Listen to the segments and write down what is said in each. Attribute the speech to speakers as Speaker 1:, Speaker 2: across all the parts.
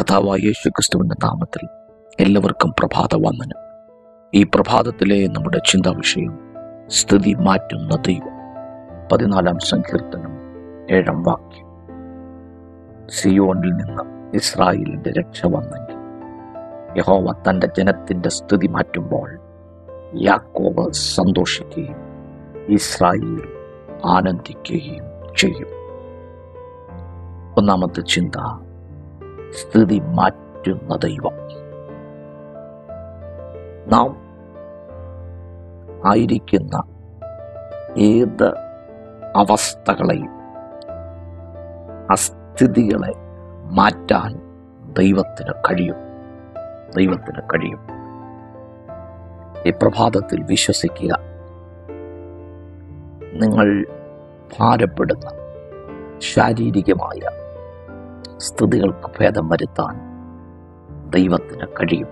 Speaker 1: കർത്താവായ യേശു ക്രിസ്തുവിന്റെ നാമത്തിൽ എല്ലാവർക്കും പ്രഭാത വന്ദനം ഈ പ്രഭാതത്തിലെ നമ്മുടെ ചിന്താ വിഷയം സ്ഥിതി മാറ്റുന്ന ദൈവം പതിനാലാം സങ്കീർത്തനം ഏഴാം വാക്യം സിയോണിൽ നിന്ന് ഇസ്രായേലിന്റെ രക്ഷ വന്നെങ്കിൽ യഹോവ തന്റെ ജനത്തിന്റെ സ്ഥിതി മാറ്റുമ്പോൾ യാക്കോബ് സന്തോഷിക്കുകയും ഇസ്രായേൽ ആനന്ദിക്കുകയും ചെയ്യും ഒന്നാമത്തെ ചിന്ത സ്ഥിതി മാറ്റുന്ന ദൈവം നാം ആയിരിക്കുന്ന ഏത് അവസ്ഥകളെയും അസ്ഥിതികളെ മാറ്റാൻ ദൈവത്തിന് കഴിയും ദൈവത്തിന് കഴിയും ഈ പ്രഭാതത്തിൽ വിശ്വസിക്കുക നിങ്ങൾ ഭാരപ്പെടുന്ന ശാരീരികമായ സ്ഥിതികൾക്ക് ഭേദം വരുത്താൻ ദൈവത്തിന് കഴിയും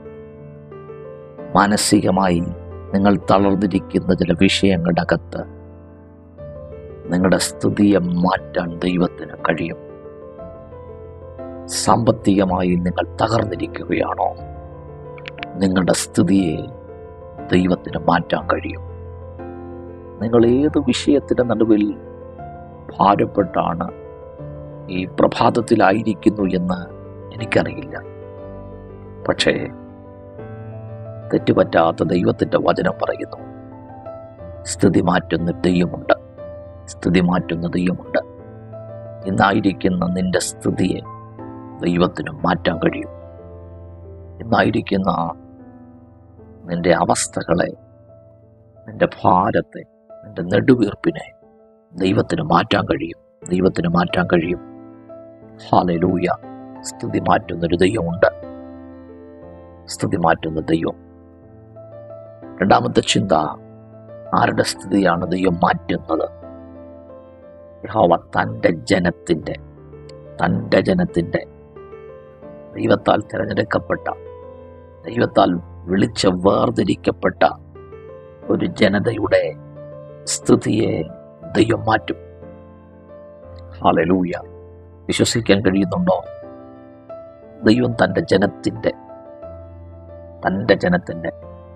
Speaker 1: മാനസികമായി നിങ്ങൾ തളർന്നിരിക്കുന്ന ചില വിഷയങ്ങളുടെ അകത്ത് നിങ്ങളുടെ സ്ഥിതിയെ മാറ്റാൻ ദൈവത്തിന് കഴിയും സാമ്പത്തികമായി നിങ്ങൾ തകർന്നിരിക്കുകയാണോ നിങ്ങളുടെ സ്ഥിതിയെ ദൈവത്തിന് മാറ്റാൻ കഴിയും നിങ്ങൾ ഏത് വിഷയത്തിന്റെ നടുവിൽ ഭാരപ്പെട്ടാണ് ഈ പ്രഭാതത്തിലായിരിക്കുന്നു എന്ന് എനിക്കറിയില്ല പക്ഷേ തെറ്റുപറ്റാത്ത ദൈവത്തിന്റെ വചനം പറയുന്നു സ്ഥിതി മാറ്റുന്ന ദൈവമുണ്ട് സ്ഥിതി മാറ്റുന്ന ദൈവമുണ്ട് ഇന്നായിരിക്കുന്ന നിന്റെ സ്ഥിതിയെ ദൈവത്തിന് മാറ്റാൻ കഴിയും ഇന്നായിരിക്കുന്ന നിന്റെ അവസ്ഥകളെ നിന്റെ ഭാരത്തെ നിന്റെ നെടുവീർപ്പിനെ ദൈവത്തിന് മാറ്റാൻ കഴിയും ദൈവത്തിന് മാറ്റാൻ കഴിയും ഹാലലൂയ സ്ഥിതി മാറ്റുന്നൊരു ദൈവമുണ്ട് സ്ഥിതി മാറ്റുന്ന ദൈവം രണ്ടാമത്തെ ചിന്ത ആരുടെ സ്ഥിതിയാണ് ദൈവം മാറ്റുന്നത് യഹോവ തൻ്റെ ജനത്തിൻ്റെ തൻ്റെ ജനത്തിൻ്റെ ദൈവത്താൽ തിരഞ്ഞെടുക്കപ്പെട്ട ദൈവത്താൽ വിളിച്ച് വേർതിരിക്കപ്പെട്ട ഒരു ജനതയുടെ സ്ഥിതിയെ ദൈവം മാറ്റും ഹാലലൂയ വിശ്വസിക്കാൻ കഴിയുന്നുണ്ടോ ദൈവം തൻ്റെ ജനത്തിൻ്റെ തൻ്റെ ജനത്തിൻ്റെ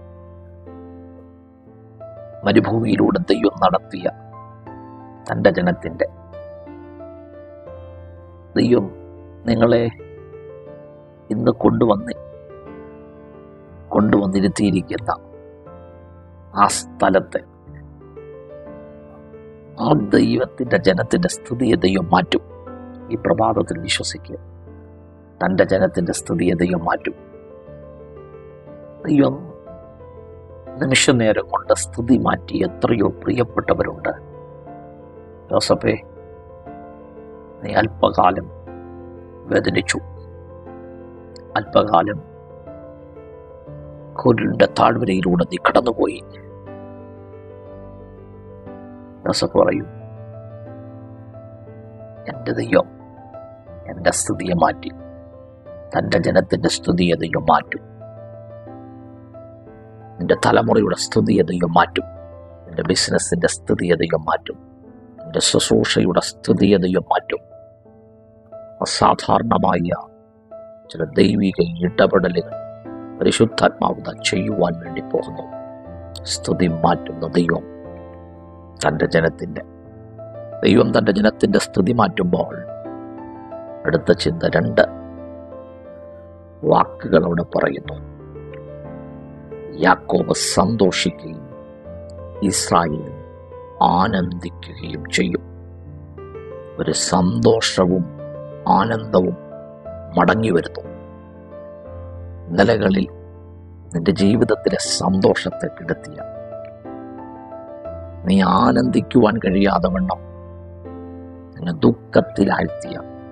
Speaker 1: മരുഭൂമിയിലൂടെ ദൈവം നടത്തിയ തൻ്റെ ജനത്തിൻ്റെ ദൈവം നിങ്ങളെ ഇന്ന് കൊണ്ടുവന്ന് കൊണ്ടുവന്നിരുത്തിയിരിക്കുന്ന ആ സ്ഥലത്തെ ആ ദൈവത്തിന്റെ ജനത്തിന്റെ സ്ഥിതിയെ ദൈവം മാറ്റും ഈ പ്രഭാതത്തിൽ വിശ്വസിക്കുക തൻ്റെ ജനത്തിന്റെ സ്ഥിതിയെ ദൈവം മാറ്റും ദൈവം നിമിഷ നേരം കൊണ്ട് സ്ഥിതി മാറ്റി എത്രയോ പ്രിയപ്പെട്ടവരുണ്ട് ജോസഫേ നീ അല്പകാലം വേദനിച്ചു അല്പകാലം കുരുളിന്റെ താഴ്വരയിലൂടെ നീ കടന്നുപോയി ജോസഫ് പറയും എൻ്റെ ദൈവം എൻ്റെ സ്ഥിതിയെ മാറ്റി തൻ്റെ ജനത്തിൻ്റെ സ്ഥിതിയെ ദൈവം മാറ്റും നിന്റെ തലമുറയുടെ സ്ഥിതിയെ ദൈവം മാറ്റും നിന്റെ ബിസിനസ്സിന്റെ സ്ഥിതിയെ ദൈവം മാറ്റും നിന്റെ ശുശ്രൂഷയുടെ സ്ഥിതിയെ ദൈവം മാറ്റും അസാധാരണമായ ചില ദൈവിക ഇടപെടലുകൾ പരിശുദ്ധാത്മാവുത ചെയ്യുവാൻ വേണ്ടി പോകുന്നു സ്തുതി മാറ്റുന്ന ദൈവം തൻ്റെ ജനത്തിൻ്റെ ദൈവം തൻ്റെ ജനത്തിൻ്റെ സ്ഥിതി മാറ്റുമ്പോൾ അടുത്ത ചിന്ത രണ്ട് വാക്കുകൾ അവിടെ പറയുന്നു യാക്കോബ് സന്തോഷിക്കുകയും ഇസ്രായേൽ ആനന്ദിക്കുകയും ചെയ്യും ഒരു സന്തോഷവും ആനന്ദവും മടങ്ങി വരുന്നു നിലകളിൽ നിന്റെ ജീവിതത്തിലെ സന്തോഷത്തെ കെടുത്തിയ നീ ആനന്ദിക്കുവാൻ കഴിയാതെ വണ്ണം നിന്നെ ദുഃഖത്തിലാഴ്ത്തിയ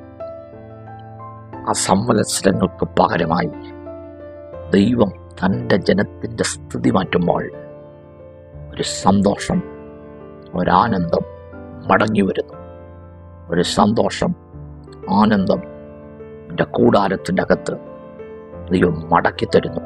Speaker 1: ആ സംവത്സരങ്ങൾക്ക് പകരമായി ദൈവം തൻ്റെ ജനത്തിൻ്റെ സ്ഥിതി മാറ്റുമ്പോൾ ഒരു സന്തോഷം ഒരാനന്ദം മടങ്ങി വരുന്നു ഒരു സന്തോഷം ആനന്ദം എൻ്റെ കൂടാരത്തിൻ്റെ അകത്ത് ദൈവം മടക്കി തരുന്നു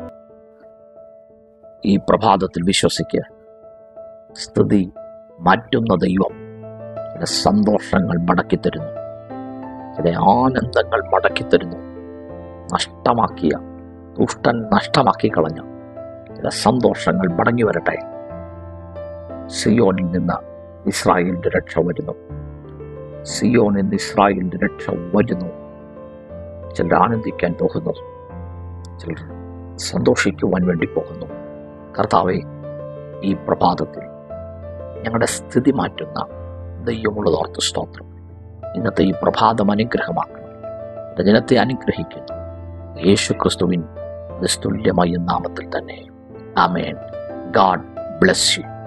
Speaker 1: ഈ പ്രഭാതത്തിൽ വിശ്വസിക്കുക സ്ഥിതി മാറ്റുന്ന ദൈവം ചില സന്തോഷങ്ങൾ മടക്കി തരുന്നു ചില ആനന്ദങ്ങൾ മടക്കി തരുന്നു നഷ്ടമാക്കിയ ദുഷ്ടൻ നഷ്ടമാക്കി കളഞ്ഞ ചില സന്തോഷങ്ങൾ മടങ്ങി വരട്ടെ സിയോനിൽ നിന്ന് ഇസ്രായേലിന്റെ രക്ഷ വരുന്നു സിയോനിൽ നിന്ന് ഇസ്രായേലിന്റെ രക്ഷ വരുന്നു ചിലർ ആനന്ദിക്കാൻ പോകുന്നു ചിലർ സന്തോഷിക്കുവാൻ വേണ്ടി പോകുന്നു കർത്താവെ ഈ പ്രഭാതത്തിൽ ഞങ്ങളുടെ സ്ഥിതി മാറ്റുന്ന ദൈവമുള്ളതോർത്ത് സ്തോത്രം ഇന്നത്തെ ഈ പ്രഭാതം അനുഗ്രഹമാക്കണം എൻ്റെ ജനത്തെ അനുഗ്രഹിക്കുന്നു യേശു ക്രിസ്തുവിൻ നിസ്തുല്യമായ നാമത്തിൽ തന്നെ ആമേൻ ഗാഡ് ബ്ലെസ് യു